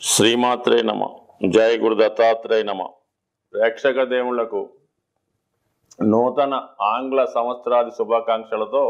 శ్రీమాత్రే నమ జయ గురు దత్తాత్రేయ నమ ప్రేక్షక దేవుళ్లకు నూతన ఆంగ్ల సంవత్సరాది శుభాకాంక్షలతో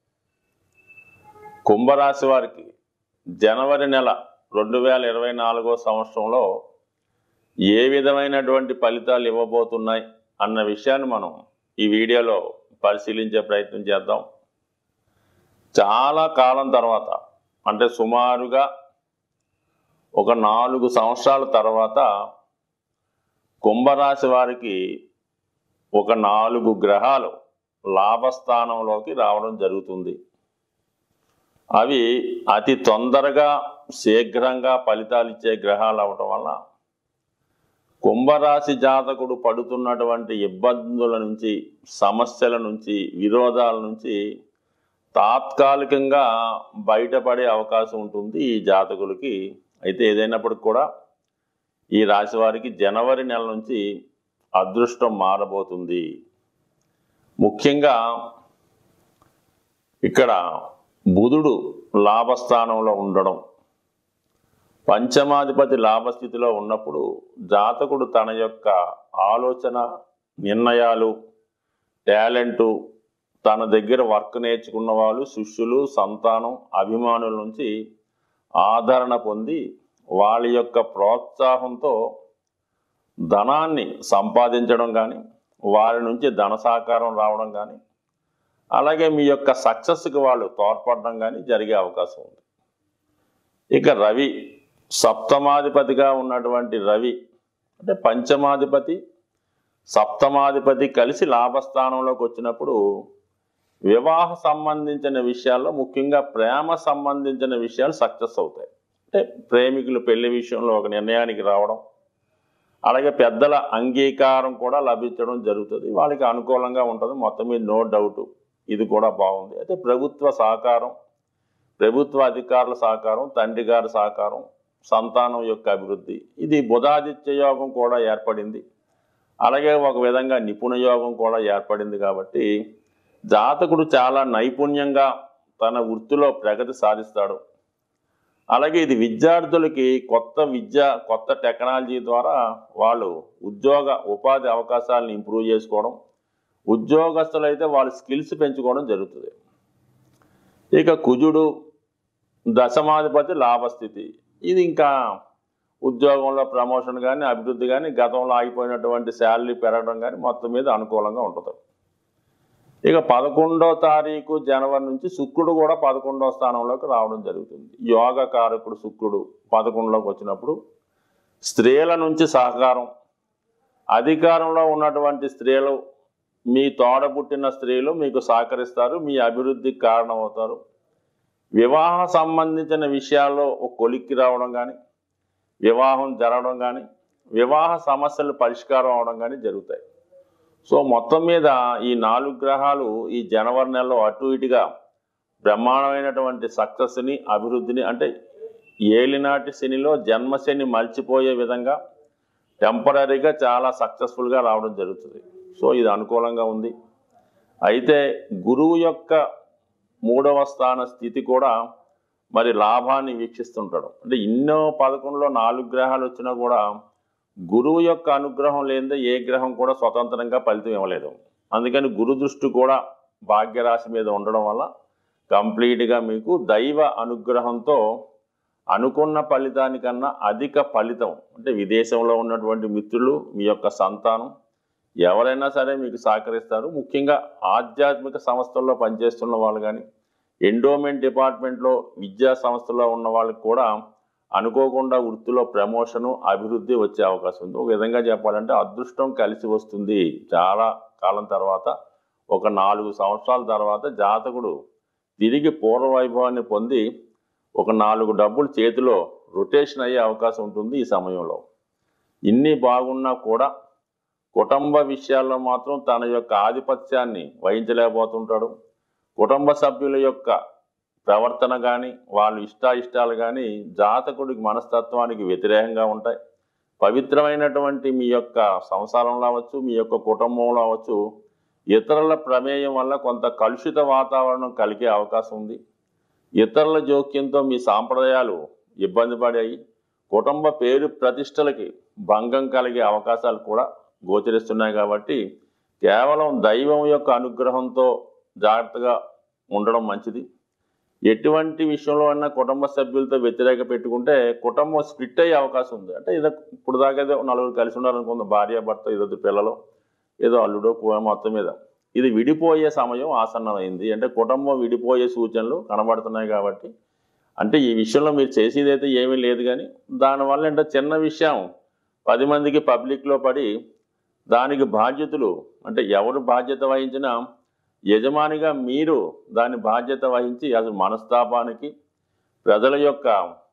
కుంభరాశి వారికి జనవరి నెల రెండు వేల ఇరవై నాలుగో సంవత్సరంలో ఏ విధమైనటువంటి ఫలితాలు ఇవ్వబోతున్నాయి అన్న విషయాన్ని మనం ఈ వీడియోలో పరిశీలించే ప్రయత్నం చేద్దాం చాలా కాలం తర్వాత అంటే సుమారుగా ఒక నాలుగు సంవత్సరాల తర్వాత కుంభరాశి వారికి ఒక నాలుగు గ్రహాలు లాభస్థానంలోకి రావడం జరుగుతుంది అవి అతి తొందరగా శీఘ్రంగా ఫలితాలు ఇచ్చే గ్రహాలు అవటం వల్ల కుంభరాశి జాతకుడు పడుతున్నటువంటి ఇబ్బందుల నుంచి సమస్యల నుంచి విరోధాల నుంచి తాత్కాలికంగా బయటపడే అవకాశం ఉంటుంది ఈ జాతకులకి అయితే ఏదైనప్పటికి కూడా ఈ రాశి వారికి జనవరి నెల నుంచి అదృష్టం మారబోతుంది ముఖ్యంగా ఇక్కడ బుధుడు లాభస్థానంలో ఉండడం పంచమాధిపతి లాభస్థితిలో ఉన్నప్పుడు జాతకుడు తన యొక్క ఆలోచన నిర్ణయాలు టాలెంటు తన దగ్గర వర్క్ నేర్చుకున్న వాళ్ళు శిష్యులు సంతానం అభిమానుల నుంచి ఆదరణ పొంది వాళ్ళ యొక్క ప్రోత్సాహంతో ధనాన్ని సంపాదించడం కానీ వారి నుంచి ధన సహకారం రావడం కానీ అలాగే మీ యొక్క సక్సెస్కి వాళ్ళు తోడ్పడడం కానీ జరిగే అవకాశం ఉంది ఇక రవి సప్తమాధిపతిగా ఉన్నటువంటి రవి అంటే పంచమాధిపతి సప్తమాధిపతి కలిసి లాభస్థానంలోకి వచ్చినప్పుడు వివాహ సంబంధించిన విషయాల్లో ముఖ్యంగా ప్రేమ సంబంధించిన విషయాలు సక్సెస్ అవుతాయి అంటే ప్రేమికులు పెళ్లి విషయంలో ఒక నిర్ణయానికి రావడం అలాగే పెద్దల అంగీకారం కూడా లభించడం జరుగుతుంది వాళ్ళకి అనుకూలంగా ఉంటుంది మొత్తం మీద నో డౌట్ ఇది కూడా బాగుంది అయితే ప్రభుత్వ సహకారం ప్రభుత్వ అధికారుల సహకారం తండ్రి గారి సహకారం సంతానం యొక్క అభివృద్ధి ఇది బుధాదిత్య యోగం కూడా ఏర్పడింది అలాగే ఒక విధంగా నిపుణ యోగం కూడా ఏర్పడింది కాబట్టి జాతకుడు చాలా నైపుణ్యంగా తన వృత్తిలో ప్రగతి సాధిస్తాడు అలాగే ఇది విద్యార్థులకి కొత్త విద్య కొత్త టెక్నాలజీ ద్వారా వాళ్ళు ఉద్యోగ ఉపాధి అవకాశాలను ఇంప్రూవ్ చేసుకోవడం ఉద్యోగస్తులు అయితే వాళ్ళ స్కిల్స్ పెంచుకోవడం జరుగుతుంది ఇక కుజుడు దశమాధిపతి లాభస్థితి ఇది ఇంకా ఉద్యోగంలో ప్రమోషన్ కానీ అభివృద్ధి కానీ గతంలో ఆగిపోయినటువంటి శాలరీ పెరగడం కానీ మొత్తం మీద అనుకూలంగా ఉంటుంది ఇక పదకొండో తారీఖు జనవరి నుంచి శుక్రుడు కూడా పదకొండో స్థానంలోకి రావడం జరుగుతుంది యోగ కారకుడు శుక్రుడు పదకొండులోకి వచ్చినప్పుడు స్త్రీల నుంచి సహకారం అధికారంలో ఉన్నటువంటి స్త్రీలు మీ తోడబుట్టిన స్త్రీలు మీకు సహకరిస్తారు మీ అభివృద్ధికి కారణమవుతారు వివాహ సంబంధించిన విషయాల్లో ఒక కొలిక్కి రావడం కానీ వివాహం జరగడం కానీ వివాహ సమస్యలు పరిష్కారం అవడం కానీ జరుగుతాయి సో మొత్తం మీద ఈ నాలుగు గ్రహాలు ఈ జనవరి నెలలో అటు ఇటుగా బ్రహ్మాండమైనటువంటి సక్సెస్ని అభివృద్ధిని అంటే ఏలినాటి శనిలో జన్మశని మర్చిపోయే విధంగా టెంపరీగా చాలా సక్సెస్ఫుల్గా రావడం జరుగుతుంది సో ఇది అనుకూలంగా ఉంది అయితే గురువు యొక్క మూడవ స్థాన స్థితి కూడా మరి లాభాన్ని వీక్షిస్తుంటాడు అంటే ఎన్నో పదకొండులో నాలుగు గ్రహాలు వచ్చినా కూడా గురువు యొక్క అనుగ్రహం లేనిదే ఏ గ్రహం కూడా స్వతంత్రంగా ఫలితం ఇవ్వలేదు అందుకని గురు దృష్టి కూడా భాగ్యరాశి మీద ఉండడం వల్ల కంప్లీట్గా మీకు దైవ అనుగ్రహంతో అనుకున్న ఫలితానికన్నా అధిక ఫలితం అంటే విదేశంలో ఉన్నటువంటి మిత్రులు మీ యొక్క సంతానం ఎవరైనా సరే మీకు సహకరిస్తారు ముఖ్యంగా ఆధ్యాత్మిక సంస్థల్లో పనిచేస్తున్న వాళ్ళు కానీ ఎండోమెంట్ డిపార్ట్మెంట్లో విద్యా సంస్థలో ఉన్న వాళ్ళకి కూడా అనుకోకుండా వృత్తిలో ప్రమోషను అభివృద్ధి వచ్చే అవకాశం ఉంది ఒక విధంగా చెప్పాలంటే అదృష్టం కలిసి వస్తుంది చాలా కాలం తర్వాత ఒక నాలుగు సంవత్సరాల తర్వాత జాతకుడు తిరిగి పూర్వ వైభవాన్ని పొంది ఒక నాలుగు డబ్బులు చేతిలో రొటేషన్ అయ్యే అవకాశం ఉంటుంది ఈ సమయంలో ఇన్ని బాగున్నా కూడా కుటుంబ విషయాల్లో మాత్రం తన యొక్క ఆధిపత్యాన్ని వహించలేకపోతుంటాడు కుటుంబ సభ్యుల యొక్క ప్రవర్తన కానీ వాళ్ళ ఇష్టాయిష్టాలు కానీ జాతకుడికి మనస్తత్వానికి వ్యతిరేకంగా ఉంటాయి పవిత్రమైనటువంటి మీ యొక్క సంసారంలో అవ్వచ్చు మీ యొక్క కుటుంబంలో అవ్వచ్చు ఇతరుల ప్రమేయం వల్ల కొంత కలుషిత వాతావరణం కలిగే అవకాశం ఉంది ఇతరుల జోక్యంతో మీ సాంప్రదాయాలు ఇబ్బంది పడాయి కుటుంబ పేరు ప్రతిష్టలకి భంగం కలిగే అవకాశాలు కూడా గోచరిస్తున్నాయి కాబట్టి కేవలం దైవం యొక్క అనుగ్రహంతో జాగ్రత్తగా ఉండడం మంచిది ఎటువంటి విషయంలో అన్నా కుటుంబ సభ్యులతో వ్యతిరేక పెట్టుకుంటే కుటుంబం స్ప్లిట్ అయ్యే అవకాశం ఉంది అంటే ఏదో ఇప్పుడు దాకా ఏదో నలుగురు కలిసి ఉన్నారనుకుందాం భార్య భర్త ఏదో పిల్లలు ఏదో అల్లుడో కూ- మొత్తం మీద ఇది విడిపోయే సమయం ఆసన్నమైంది అంటే కుటుంబం విడిపోయే సూచనలు కనబడుతున్నాయి కాబట్టి అంటే ఈ విషయంలో మీరు చేసేది అయితే ఏమీ లేదు కానీ దానివల్ల అంటే చిన్న విషయం పది మందికి పబ్లిక్లో పడి దానికి బాధ్యతలు అంటే ఎవరు బాధ్యత వహించినా యజమానిగా మీరు దాని బాధ్యత వహించి అసలు మనస్తాపానికి ప్రజల యొక్క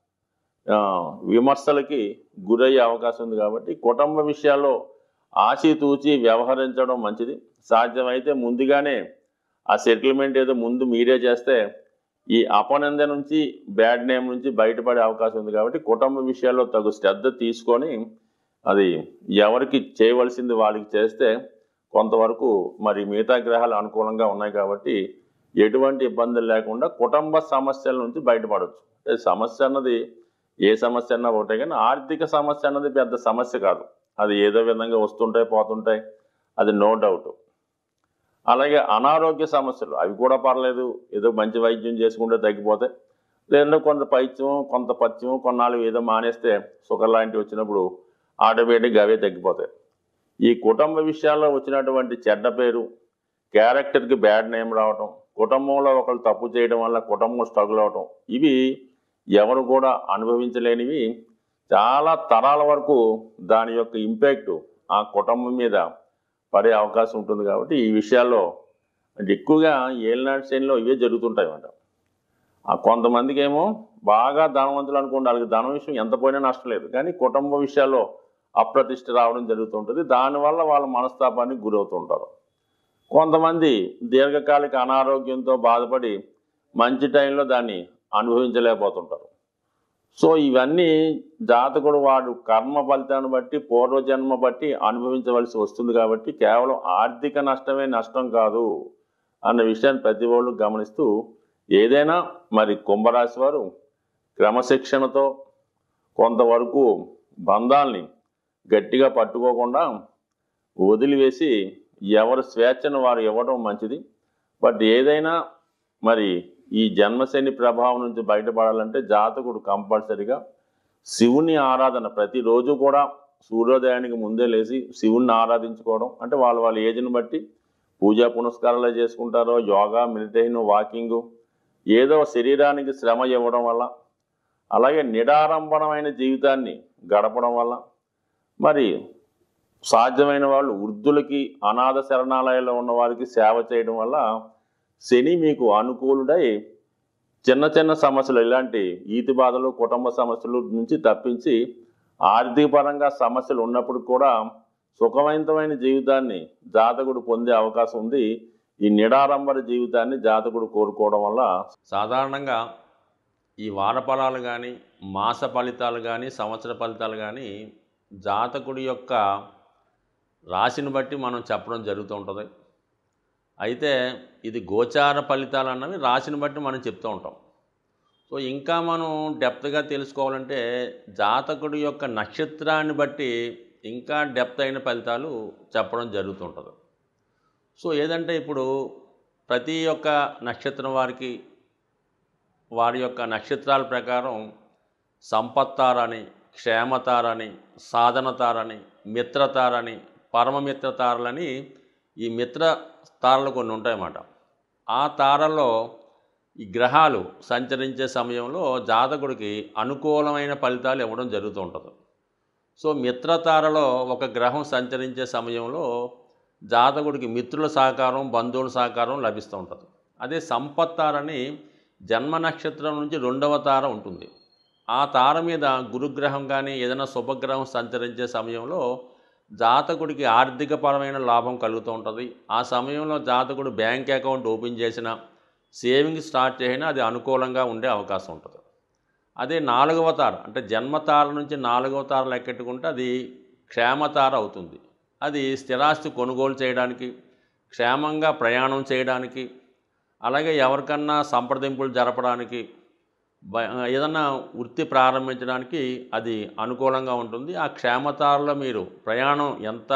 ఆ, విమర్శలకి గురయ్యే అవకాశం ఉంది కాబట్టి కుటుంబ విషయాల్లో ఆచితూచి వ్యవహరించడం మంచిది సాధ్యమైతే ముందుగానే ఆ సెటిల్మెంట్ ఏదో ముందు మీరే చేస్తే ఈ అపనంద నుంచి బ్యాడ్ నేమ్ నుంచి బయటపడే అవకాశం ఉంది కాబట్టి కుటుంబ విషయాల్లో తగు శ్రద్ధ తీసుకొని అది ఎవరికి చేయవలసింది వాళ్ళకి చేస్తే కొంతవరకు మరి మిగతా గ్రహాలు అనుకూలంగా ఉన్నాయి కాబట్టి ఎటువంటి ఇబ్బందులు లేకుండా కుటుంబ సమస్యల నుంచి బయటపడవచ్చు అంటే సమస్య అన్నది ఏ సమస్య అన్నా ఒకటే కానీ ఆర్థిక సమస్య అన్నది పెద్ద సమస్య కాదు అది ఏదో విధంగా వస్తుంటాయి పోతుంటాయి అది నో డౌట్ అలాగే అనారోగ్య సమస్యలు అవి కూడా పర్లేదు ఏదో మంచి వైద్యం చేసుకుంటే తగ్గిపోతాయి లేదంటే కొంత పైత్యం కొంత పథ్యం కొన్నాళ్ళు ఏదో మానేస్తే షుగర్ లాంటివి వచ్చినప్పుడు ఆటోమేటిక్గా అవే తగ్గిపోతాయి ఈ కుటుంబ విషయాల్లో వచ్చినటువంటి చెడ్డ పేరు క్యారెక్టర్కి బ్యాడ్ నేమ్ రావటం కుటుంబంలో ఒకళ్ళు తప్పు చేయడం వల్ల కుటుంబం స్ట్రగుల్ అవటం ఇవి ఎవరు కూడా అనుభవించలేనివి చాలా తరాల వరకు దాని యొక్క ఇంపాక్ట్ ఆ కుటుంబం మీద పడే అవకాశం ఉంటుంది కాబట్టి ఈ విషయాల్లో అంటే ఎక్కువగా ఏలినాటి శ్రేణిలో ఇవే జరుగుతుంటాయి అన్నమాట ఆ కొంతమందికి ఏమో బాగా ధనవంతులు అనుకోండి వాళ్ళకి ధనం విషయం ఎంత పోయినా నష్టం లేదు కానీ కుటుంబ విషయాల్లో అప్రతిష్ట రావడం జరుగుతుంటుంది దానివల్ల వాళ్ళ మనస్తాపానికి గురవుతుంటారు కొంతమంది దీర్ఘకాలిక అనారోగ్యంతో బాధపడి మంచి టైంలో దాన్ని అనుభవించలేకపోతుంటారు సో ఇవన్నీ జాతకుడు వాడు కర్మ ఫలితాన్ని బట్టి పూర్వజన్మ బట్టి అనుభవించవలసి వస్తుంది కాబట్టి కేవలం ఆర్థిక నష్టమే నష్టం కాదు అన్న విషయాన్ని ప్రతి వాళ్ళు గమనిస్తూ ఏదైనా మరి కుంభరాశి వారు క్రమశిక్షణతో కొంతవరకు బంధాల్ని గట్టిగా పట్టుకోకుండా వదిలివేసి ఎవరి స్వేచ్ఛను వారు ఇవ్వడం మంచిది బట్ ఏదైనా మరి ఈ జన్మశని ప్రభావం నుంచి బయటపడాలంటే జాతకుడు కంపల్సరిగా శివుని ఆరాధన ప్రతిరోజు కూడా సూర్యోదయానికి ముందే లేచి శివుణ్ణి ఆరాధించుకోవడం అంటే వాళ్ళ వాళ్ళ ఏజ్ని బట్టి పూజా పునస్కారాలు చేసుకుంటారో యోగా మెడిటేషన్ వాకింగు ఏదో శరీరానికి శ్రమ ఇవ్వడం వల్ల అలాగే నిడారంభణమైన జీవితాన్ని గడపడం వల్ల మరి సాధ్యమైన వాళ్ళు వృద్ధులకి అనాథ శరణాలయాల్లో ఉన్న వారికి సేవ చేయడం వల్ల శని మీకు అనుకూలుడై చిన్న చిన్న సమస్యలు ఇలాంటి ఈతి బాధలు కుటుంబ సమస్యలు నుంచి తప్పించి ఆర్థిక పరంగా సమస్యలు ఉన్నప్పుడు కూడా సుఖవంతమైన జీవితాన్ని జాతకుడు పొందే అవకాశం ఉంది ఈ నిడారంబర జీవితాన్ని జాతకుడు కోరుకోవడం వల్ల సాధారణంగా ఈ వార ఫలాలు కానీ మాస ఫలితాలు కానీ సంవత్సర ఫలితాలు కానీ జాతకుడి యొక్క రాశిని బట్టి మనం చెప్పడం జరుగుతూ ఉంటుంది అయితే ఇది గోచార ఫలితాలు అన్నవి రాశిని బట్టి మనం చెప్తూ ఉంటాం సో ఇంకా మనం డెప్త్గా తెలుసుకోవాలంటే జాతకుడి యొక్క నక్షత్రాన్ని బట్టి ఇంకా డెప్త్ అయిన ఫలితాలు చెప్పడం జరుగుతుంటుంది సో ఏదంటే ఇప్పుడు ప్రతి ఒక్క నక్షత్రం వారికి వారి యొక్క నక్షత్రాల ప్రకారం సంపత్తారని క్షేమతారని సాధనతారని మిత్రతారని పరమమిత్రతారలని ఈ మిత్ర తారలు కొన్ని ఉంటాయన్నమాట ఆ తారల్లో ఈ గ్రహాలు సంచరించే సమయంలో జాతకుడికి అనుకూలమైన ఫలితాలు ఇవ్వడం జరుగుతూ ఉంటుంది సో మిత్రతారలో ఒక గ్రహం సంచరించే సమయంలో జాతకుడికి మిత్రుల సహకారం బంధువుల సహకారం లభిస్తూ ఉంటుంది అదే సంపత్తారని జన్మ నక్షత్రం నుంచి రెండవ తార ఉంటుంది ఆ తార మీద గురుగ్రహం కానీ ఏదైనా శుభగ్రహం సంచరించే సమయంలో జాతకుడికి ఆర్థికపరమైన లాభం కలుగుతూ ఉంటుంది ఆ సమయంలో జాతకుడు బ్యాంక్ అకౌంట్ ఓపెన్ చేసిన సేవింగ్ స్టార్ట్ చేసినా అది అనుకూలంగా ఉండే అవకాశం ఉంటుంది అదే నాలుగవ తార అంటే జన్మతార నుంచి నాలుగవ తార లెక్కెట్టుకుంటే అది క్షేమతార అవుతుంది అది స్థిరాస్తి కొనుగోలు చేయడానికి క్షేమంగా ప్రయాణం చేయడానికి అలాగే ఎవరికన్నా సంప్రదింపులు జరపడానికి బ- ఏదన్నా వృత్తి ప్రారంభించడానికి అది అనుకూలంగా ఉంటుంది ఆ క్షేమతారలో మీరు ప్రయాణం ఎంత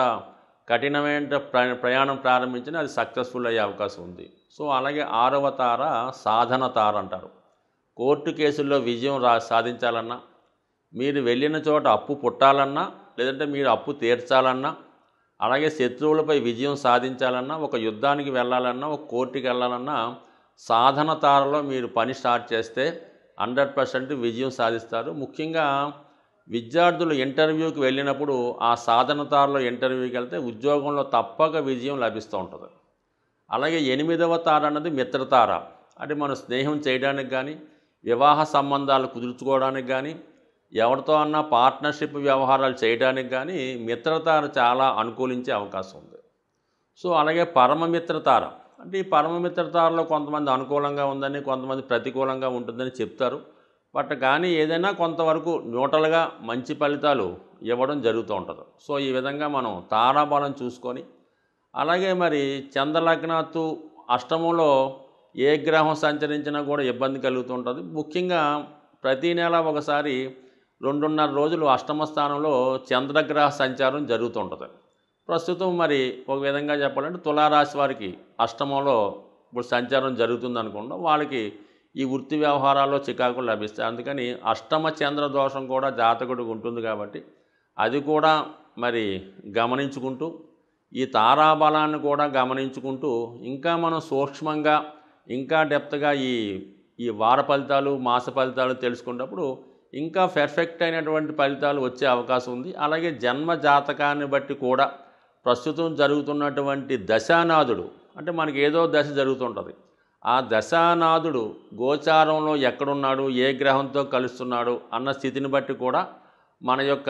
కఠినమైన ప్ర- ప్రయాణం ప్రారంభించినా అది సక్సెస్ఫుల్ అయ్యే అవకాశం ఉంది సో అలాగే ఆరవ తార సాధన తార అంటారు కోర్టు కేసుల్లో విజయం రా సాధించాలన్నా మీరు వెళ్ళిన చోట అప్పు పుట్టాలన్నా లేదంటే మీరు అప్పు తీర్చాలన్నా అలాగే శత్రువులపై విజయం సాధించాలన్నా ఒక యుద్ధానికి వెళ్ళాలన్నా ఒక కోర్టుకి వెళ్ళాలన్నా సాధన తారలో మీరు పని స్టార్ట్ చేస్తే హండ్రెడ్ పర్సెంట్ విజయం సాధిస్తారు ముఖ్యంగా విద్యార్థులు ఇంటర్వ్యూకి వెళ్ళినప్పుడు ఆ సాధన తారలో ఇంటర్వ్యూకి వెళ్తే ఉద్యోగంలో తప్పక విజయం లభిస్తూ ఉంటుంది అలాగే ఎనిమిదవ తార అన్నది మిత్రతార అంటే మనం స్నేహం చేయడానికి కానీ వివాహ సంబంధాలు కుదుర్చుకోవడానికి కానీ ఎవరితో అన్నా పార్ట్నర్షిప్ వ్యవహారాలు చేయడానికి కానీ మిత్రతార చాలా అనుకూలించే అవకాశం ఉంది సో అలాగే పరమమిత్రతార అంటే ఈ పరమమిత్రతారలో కొంతమంది అనుకూలంగా ఉందని కొంతమంది ప్రతికూలంగా ఉంటుందని చెప్తారు బట్ కానీ ఏదైనా కొంతవరకు న్యూట్రల్గా మంచి ఫలితాలు ఇవ్వడం జరుగుతూ ఉంటుంది సో ఈ విధంగా మనం తారాబలం చూసుకొని అలాగే మరి చంద్రలగ్నాత్తు అష్టమంలో ఏ గ్రహం సంచరించినా కూడా ఇబ్బంది కలుగుతుంటుంది ముఖ్యంగా ప్రతి నెల ఒకసారి రెండున్నర రోజులు అష్టమ స్థానంలో చంద్రగ్రహ సంచారం జరుగుతుంటుంది ప్రస్తుతం మరి ఒక విధంగా చెప్పాలంటే తులారాశి వారికి అష్టమంలో ఇప్పుడు సంచారం జరుగుతుంది అనుకుంటాం వాళ్ళకి ఈ వృత్తి వ్యవహారాల్లో చికాకులు లభిస్తాయి అందుకని అష్టమ చంద్ర దోషం కూడా జాతకుడికి ఉంటుంది కాబట్టి అది కూడా మరి గమనించుకుంటూ ఈ తారాబలాన్ని కూడా గమనించుకుంటూ ఇంకా మనం సూక్ష్మంగా ఇంకా డెప్త్గా ఈ ఈ వార ఫలితాలు మాస ఫలితాలు తెలుసుకున్నప్పుడు ఇంకా పెర్ఫెక్ట్ అయినటువంటి ఫలితాలు వచ్చే అవకాశం ఉంది అలాగే జన్మ జాతకాన్ని బట్టి కూడా ప్రస్తుతం జరుగుతున్నటువంటి దశానాథుడు అంటే మనకి ఏదో దశ జరుగుతుంటుంది ఆ దశానాథుడు గోచారంలో ఎక్కడున్నాడు ఏ గ్రహంతో కలుస్తున్నాడు అన్న స్థితిని బట్టి కూడా మన యొక్క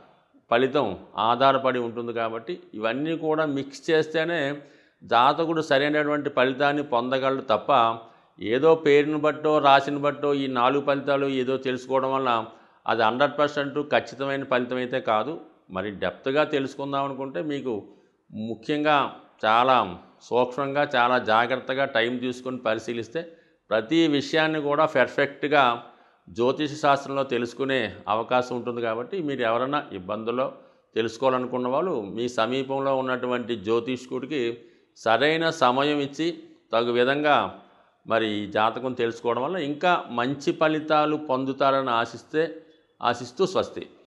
ఫలితం ఆధారపడి ఉంటుంది కాబట్టి ఇవన్నీ కూడా మిక్స్ చేస్తేనే జాతకుడు సరైనటువంటి ఫలితాన్ని పొందగలడు తప్ప ఏదో పేరుని బట్టో రాశిని బట్టో ఈ నాలుగు ఫలితాలు ఏదో తెలుసుకోవడం వల్ల అది హండ్రెడ్ పర్సెంట్ ఖచ్చితమైన ఫలితం అయితే కాదు మరి డెప్త్గా తెలుసుకుందాం అనుకుంటే మీకు ముఖ్యంగా చాలా సూక్ష్మంగా చాలా జాగ్రత్తగా టైం తీసుకొని పరిశీలిస్తే ప్రతి విషయాన్ని కూడా పెర్ఫెక్ట్గా జ్యోతిష శాస్త్రంలో తెలుసుకునే అవకాశం ఉంటుంది కాబట్టి మీరు ఎవరైనా ఇబ్బందుల్లో తెలుసుకోవాలనుకున్న వాళ్ళు మీ సమీపంలో ఉన్నటువంటి జ్యోతిష్కుడికి సరైన సమయం ఇచ్చి తగు విధంగా మరి ఈ జాతకం తెలుసుకోవడం వల్ల ఇంకా మంచి ఫలితాలు పొందుతారని ఆశిస్తే ఆశిస్తూ స్వస్తి